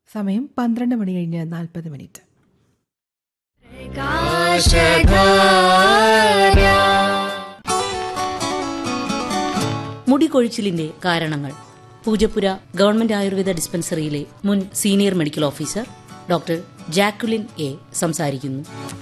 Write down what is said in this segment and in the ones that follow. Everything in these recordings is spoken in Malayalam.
സമയം പന്ത്രണ്ട് മണി കഴിഞ്ഞ് നാൽപ്പത് മിനിറ്റ് മുടികൊഴിച്ചിലിന്റെ കാരണങ്ങൾ പൂജപ്പുര ഗവൺമെന്റ് ആയുർവേദ ഡിസ്പെൻസറിയിലെ മുൻ senior medical officer doctor Jacqueline A സംസാരിക്കുന്നു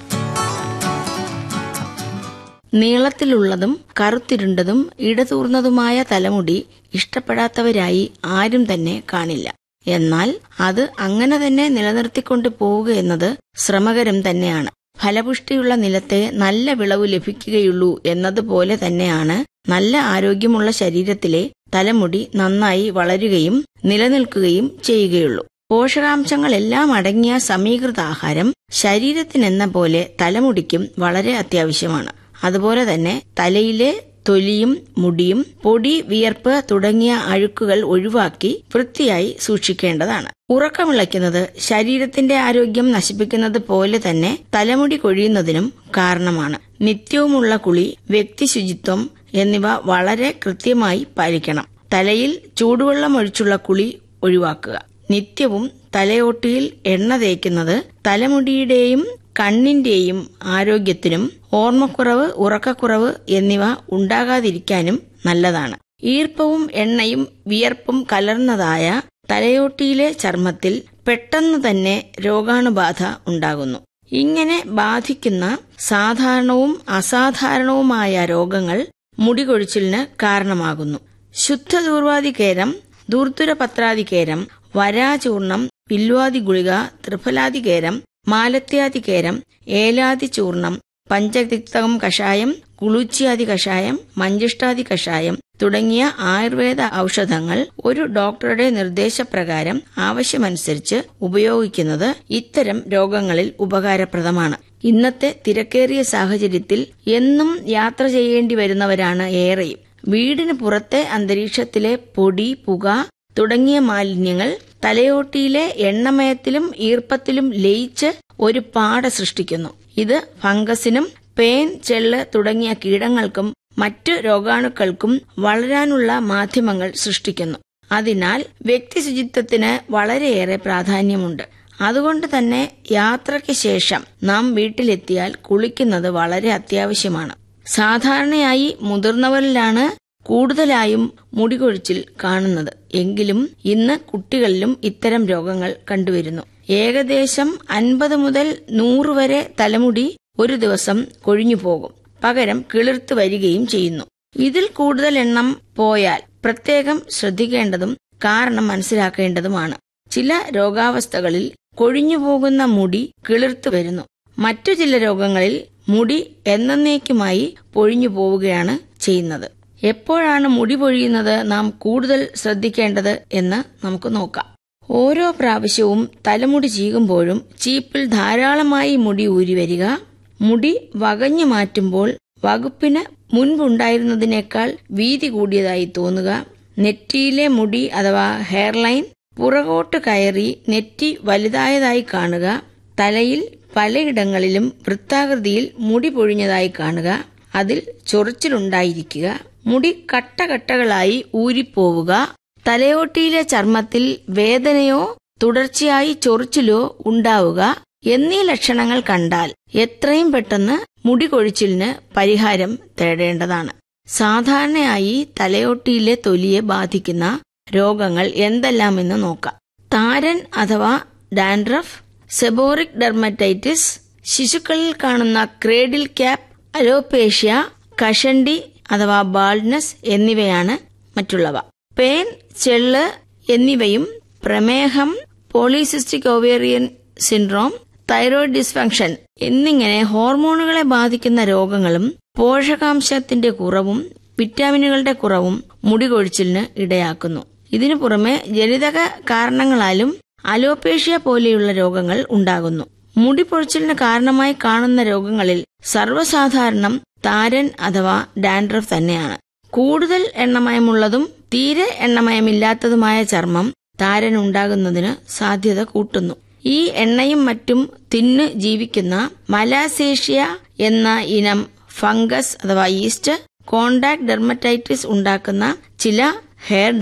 നീളത്തിലുള്ളതും കറുത്തിരുണ്ടതും ഇടതൂർന്നതുമായ തലമുടി ഇഷ്ടപ്പെടാത്തവരായി ആരും തന്നെ കാണില്ല എന്നാൽ അത് അങ്ങനെ തന്നെ നിലനിർത്തിക്കൊണ്ട് പോവുക എന്നത് ശ്രമകരം തന്നെയാണ് ഫലപുഷ്ടിയുള്ള നിലത്തെ നല്ല വിളവ് ലഭിക്കുകയുള്ളൂ എന്നതുപോലെ തന്നെയാണ് നല്ല ആരോഗ്യമുള്ള ശരീരത്തിലെ തലമുടി നന്നായി വളരുകയും നിലനിൽക്കുകയും ചെയ്യുകയുള്ളൂ പോഷകാംശങ്ങളെല്ലാം അടങ്ങിയ സമീകൃത ആഹാരം ശരീരത്തിനെന്ന പോലെ തലമുടിക്കും വളരെ അത്യാവശ്യമാണ് അതുപോലെ തന്നെ തലയിലെ തൊലിയും മുടിയും പൊടി വിയർപ്പ് തുടങ്ങിയ അഴുക്കുകൾ ഒഴിവാക്കി വൃത്തിയായി സൂക്ഷിക്കേണ്ടതാണ് ഉറക്കമിളയ്ക്കുന്നത് ശരീരത്തിന്റെ ആരോഗ്യം നശിപ്പിക്കുന്നത് പോലെ തന്നെ തലമുടി കൊഴിയുന്നതിനും കാരണമാണ് നിത്യവുമുള്ള കുളി വ്യക്തി ശുചിത്വം എന്നിവ വളരെ കൃത്യമായി പാലിക്കണം തലയിൽ ചൂടുവെള്ളം ഒഴിച്ചുള്ള കുളി ഒഴിവാക്കുക നിത്യവും തലയോട്ടിയിൽ എണ്ണ തേക്കുന്നത് തലമുടിയുടെയും കണ്ണിന്റെയും ആരോഗ്യത്തിനും ഓർമ്മക്കുറവ് ഉറക്കക്കുറവ് എന്നിവ ഉണ്ടാകാതിരിക്കാനും നല്ലതാണ് ഈർപ്പവും എണ്ണയും വിയർപ്പും കലർന്നതായ തലയോട്ടിയിലെ ചർമ്മത്തിൽ പെട്ടെന്ന് തന്നെ രോഗാണുബാധ ഉണ്ടാകുന്നു ഇങ്ങനെ ബാധിക്കുന്ന സാധാരണവും അസാധാരണവുമായ രോഗങ്ങൾ മുടികൊഴിച്ചിലിന് കാരണമാകുന്നു ശുദ്ധദൂർവാദികേരം ദൂർത്തുരപത്രാദികേരം വരാചൂർണം പില്വാദി ഗുളിക ത്രിഫലാദികേരം മാലത്യാദികേരം ഏലാദി ചൂർണം പഞ്ചതിക്തകം കഷായം കുളുച്ചിയാദി കഷായം മഞ്ചിഷ്ടാദി കഷായം തുടങ്ങിയ ആയുർവേദ ഔഷധങ്ങൾ ഒരു ഡോക്ടറുടെ നിർദ്ദേശപ്രകാരം ആവശ്യമനുസരിച്ച് ഉപയോഗിക്കുന്നത് ഇത്തരം രോഗങ്ങളിൽ ഉപകാരപ്രദമാണ് ഇന്നത്തെ തിരക്കേറിയ സാഹചര്യത്തിൽ എന്നും യാത്ര ചെയ്യേണ്ടി വരുന്നവരാണ് ഏറെയും വീടിന് പുറത്തെ അന്തരീക്ഷത്തിലെ പൊടി പുക തുടങ്ങിയ മാലിന്യങ്ങൾ തലയോട്ടിയിലെ എണ്ണമയത്തിലും ഈർപ്പത്തിലും ലയിച്ച് ഒരു പാട സൃഷ്ടിക്കുന്നു ഇത് ഫംഗസിനും പേൻ ചെള്ള് തുടങ്ങിയ കീടങ്ങൾക്കും മറ്റു രോഗാണുക്കൾക്കും വളരാനുള്ള മാധ്യമങ്ങൾ സൃഷ്ടിക്കുന്നു അതിനാൽ വ്യക്തി ശുചിത്വത്തിന് വളരെയേറെ പ്രാധാന്യമുണ്ട് അതുകൊണ്ട് തന്നെ യാത്രയ്ക്ക് ശേഷം നാം വീട്ടിലെത്തിയാൽ കുളിക്കുന്നത് വളരെ അത്യാവശ്യമാണ് സാധാരണയായി മുതിർന്നവരിലാണ് കൂടുതലായും മുടികൊഴിച്ചിൽ കാണുന്നത് എങ്കിലും ഇന്ന് കുട്ടികളിലും ഇത്തരം രോഗങ്ങൾ കണ്ടുവരുന്നു ഏകദേശം അൻപത് മുതൽ നൂറ് വരെ തലമുടി ഒരു ദിവസം കൊഴിഞ്ഞു പോകും പകരം കിളിർത്ത് വരികയും ചെയ്യുന്നു ഇതിൽ കൂടുതൽ എണ്ണം പോയാൽ പ്രത്യേകം ശ്രദ്ധിക്കേണ്ടതും കാരണം മനസ്സിലാക്കേണ്ടതുമാണ് ചില രോഗാവസ്ഥകളിൽ കൊഴിഞ്ഞു പോകുന്ന മുടി കിളിർത്തു വരുന്നു മറ്റു ചില രോഗങ്ങളിൽ മുടി എന്നേക്കുമായി പൊഴിഞ്ഞു പോവുകയാണ് ചെയ്യുന്നത് എപ്പോഴാണ് മുടി പൊഴിയുന്നത് നാം കൂടുതൽ ശ്രദ്ധിക്കേണ്ടത് എന്ന് നമുക്ക് നോക്കാം ഓരോ പ്രാവശ്യവും തലമുടി ചീകുമ്പോഴും ചീപ്പിൽ ധാരാളമായി മുടി ഊരി വരിക മുടി വകഞ്ഞു മാറ്റുമ്പോൾ വകുപ്പിന് മുൻപുണ്ടായിരുന്നതിനേക്കാൾ വീതി കൂടിയതായി തോന്നുക നെറ്റിയിലെ മുടി അഥവാ ഹെയർലൈൻ പുറകോട്ട് കയറി നെറ്റി വലുതായതായി കാണുക തലയിൽ പലയിടങ്ങളിലും വൃത്താകൃതിയിൽ മുടി പൊഴിഞ്ഞതായി കാണുക അതിൽ ചൊറിച്ചിലുണ്ടായിരിക്കുക മുടി കട്ടകട്ടകളായി ഊരിപ്പോവുക തലയോട്ടിയിലെ ചർമ്മത്തിൽ വേദനയോ തുടർച്ചയായി ചൊറിച്ചിലോ ഉണ്ടാവുക എന്നീ ലക്ഷണങ്ങൾ കണ്ടാൽ എത്രയും പെട്ടെന്ന് മുടി കൊഴിച്ചിലിന് പരിഹാരം തേടേണ്ടതാണ് സാധാരണയായി തലയോട്ടിയിലെ തൊലിയെ ബാധിക്കുന്ന രോഗങ്ങൾ എന്തെല്ലാമെന്ന് നോക്കാം താരൻ അഥവാ ഡാൻഡ്രഫ് സെബോറിക് ഡെർമറ്റൈറ്റിസ് ശിശുക്കളിൽ കാണുന്ന ക്രേഡിൽ ക്യാപ്പ് അലോപേഷ്യ കഷണ്ടി അഥവാ ബാൾഡ്നസ് എന്നിവയാണ് മറ്റുള്ളവ പേൻ ചെള്ള് എന്നിവയും പ്രമേഹം polycystic ovarian syndrome thyroid dysfunction എന്നിങ്ങനെ ഹോർമോണുകളെ ബാധിക്കുന്ന രോഗങ്ങളും പോഷകാംശത്തിന്റെ കുറവും വിറ്റാമിനുകളുടെ കുറവും മുടികൊഴിച്ചിലിന് ഇടയാക്കുന്നു ഇതിനു പുറമെ ജനിതക കാരണങ്ങളാലും അലോപേഷ്യ പോലെയുള്ള രോഗങ്ങൾ ഉണ്ടാകുന്നു മുടിപൊഴിച്ചിലിന് കാരണമായി കാണുന്ന രോഗങ്ങളിൽ സർവ്വസാധാരണം താരൻ അഥവാ ഡാൻഡ്രഫ് തന്നെയാണ് കൂടുതൽ എണ്ണമയമുള്ളതും തീരെ എണ്ണമയമില്ലാത്തതുമായ ചർമ്മം താരൻ ഉണ്ടാകുന്നതിന് സാധ്യത കൂട്ടുന്നു ഈ എണ്ണയും മറ്റും തിന്ന് ജീവിക്കുന്ന മലാസേഷ്യ എന്ന ഇനം ഫംഗസ് അഥവാ ഈസ്റ്റ് കോണ്ടാക്ട് ഡെർമറ്റൈറ്റിസ് ഉണ്ടാക്കുന്ന ചില ഹെയർ